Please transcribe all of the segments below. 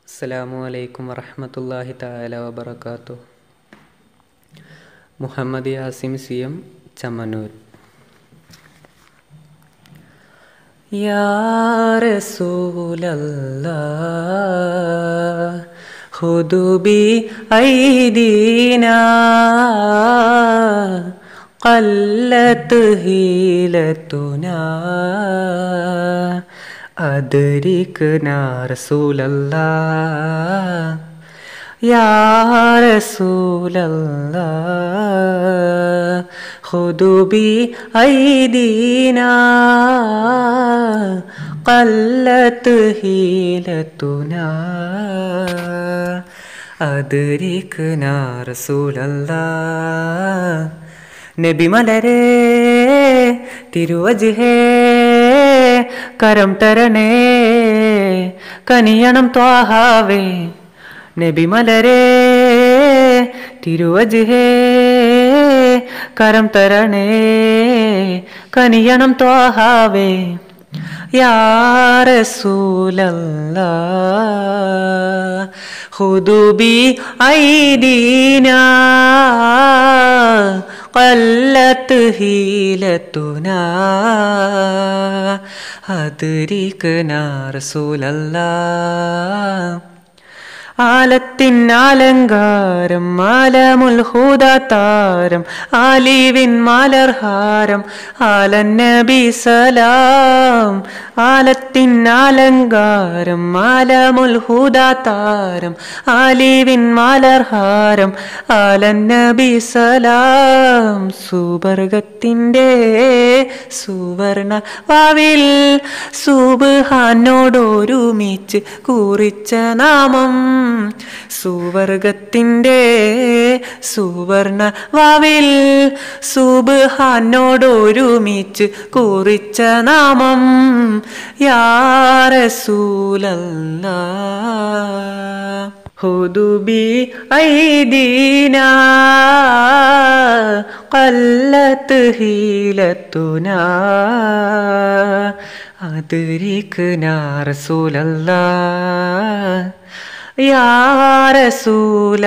അസ്സലാമു അലൈക്കും വറഹ്മത്തുള്ളാഹി തആല വബറകാതുഹു മുഹമ്മദ് യാസിം സി എം ചമ്മനൂർ യാ റസൂലല്ലാഹ് ഖുദു ബി ഐദീനാ قلت هيلتنا أدركنا رسول الله يا رسول الله خذوا بأيدينا قلت هيلتنا أدركنا رسول الله നബി മലരേ തിരുവജ്ഹേ കരം തരണേ കനിയണം ത്വാഹാവേ നബി മലരേ തിരുവജ്ഹേ കരം തരണേ കനിയണം ത്വാഹാവേ യാ റസൂലല്ലാഹ് ഖുദു ബി ഐദീനാ قلت هيلتنا أدركنا رسول الله ആലത്തിൻ അലങ്കാരം മാലമുൽ ഹുദാതാരം ആലിവിൻ മലർഹാരം ആലന്നബി സലാം ആലത്തിൻ അലങ്കാരം മാലമുൽ ഹുദാതാരം ആലിവിൻ മലർഹാരം ആലന്നബി സലാം സുവർഗത്തിൻ്റെ സുവർണ വാവിൽ സുബാനോടൊരുമിച്ച് കുറിച്ച നാമം സുവർഗത്തിൻ്റെ സുവർണ വാവിൽ സുബാനോടൊരുമിച്ച് കുറിച്ച നാമം യാറസൂലല്ല ഹുദുബി ഐദീന قلت هيلتنا أدركنا رسول الله يا رسول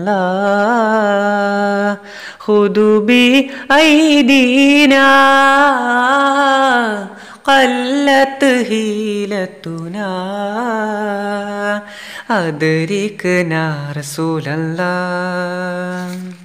الله خذوا بأيدينا قلت هيلتنا أدركنا رسول الله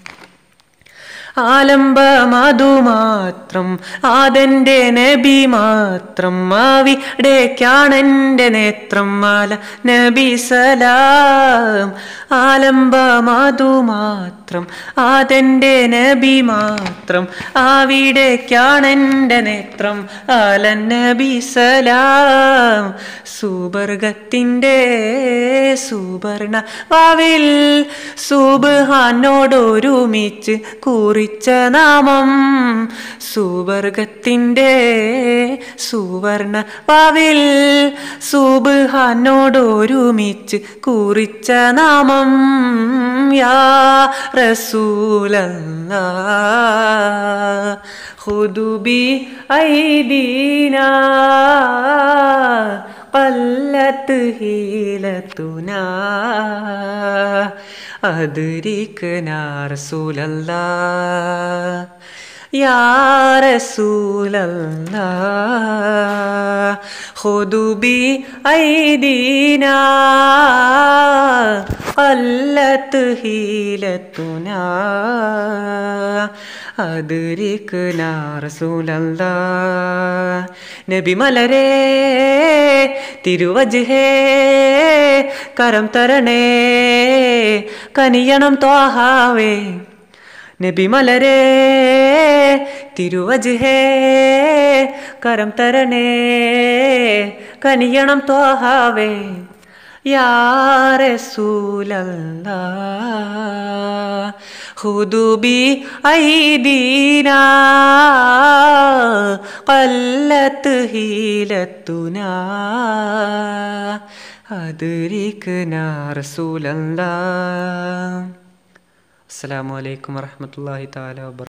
ആലംബമതു മാത്രം ആദന്റെ നബി മാത്രം ആവിടേക്കാണെൻ്റെ നേത്രം മാല നബി സലാം ആലംബമതു മാത്രം ആദന്റെ നബി മാത്രം ആവിടേക്കാണെൻ്റെ നേത്രം ആല നബി സലാം സുബർഗത്തിൻ്റെ സുവർണ വാവിൽ സുബാനോടൊരുമിച്ച് കൂറി കുറിച്ച നാമം സുവർഗത്തിൻ്റെ സുവർണ പാവിൽ സുബാനോടൊരുമിച്ച് കുറിച്ച നാമം യാ റസൂലല്ല ഹുദുബി ഐദീന قلت هيلتنا أدركنا رسول الله يا رسول الله خذوا بأيدينا قلت هيلتنا أدركنا رسول الله നബി മലരേ തിരുവജ്ഹേ കരം തരണേ കനിയണം ത്വാഹാവേ നബി മലരേ തിരുവജ്ഹേ കരം തരണേ കനിയണം ത്വാഹാവേ യാ റസൂലല്ലാഹ് خذوا بأيدينا قلت هيلتنا أدركنا رسول الله السلام عليكم ورحمة الله تعالى وبركاته